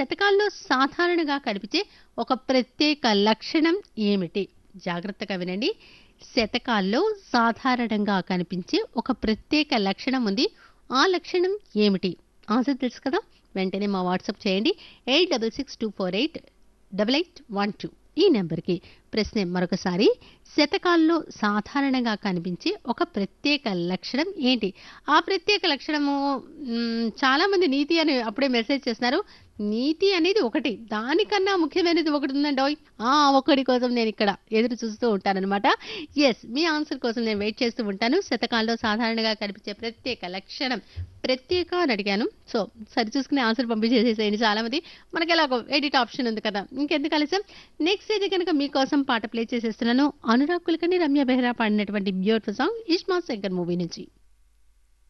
శతకాల్లో సాధారణంగా కనిపించే ఒక ప్రత్యేక లక్షణం ఏమిటి జాగ్రత్తగా వినండి శతకాల్లో సాధారణంగా కనిపించే ఒక ప్రత్యేక లక్షణం ఉంది ఆ లక్షణం ఏమిటి ఆన్సర్ తెలుసు కదా వెంటనే మా వాట్సాప్ చేయండి eight double six two four eight double eight one two ఈ నెంబర్కి ప్రశ్న మరొకసారి శతకాల్లో సాధారణంగా కనిపించే ఒక ప్రత్యేక లక్షణం ఏంటి ఆ ప్రత్యేక లక్షణము మ్, చాలా మంది నీతి అని అప్పుడే మెసేజ్ చేస్తున్నారు నీతి అనేది ఒకటి దానికన్నా ముఖ్యమైనది ఒకటి ఉందండి ఓయ్. ఆ ఒకటి కోసం నేను ఇక్కడ ఎదురు చూస్తూ ఉంటానన్నమాట ఎస్ మీ ఆన్సర్ కోసం నేను వెయిట్ చేస్తూ ఉంటాను శతకాల్లో సాధారణంగా కనిపించే ప్రత్యేక లక్షణం ప్రత్యేక అని అడిగాను సో సరి చూసుకునే ఆన్సర్ పంపించేసేసేయండి చాలా మంది మనకి ఎలా ఎడిట్ ఆప్షన్ ఉంది కదా ఇంకెందుకు ఆలస్యం నెక్స్ట్ అయితే కనుక మీకోసం పాట ప్లే చేసేస్తున్నాను అనురాగ్ కులకర్ణి రమ్య బెహ్రా పాడినటువంటి beautiful song iSmart Shankar movie నుంచి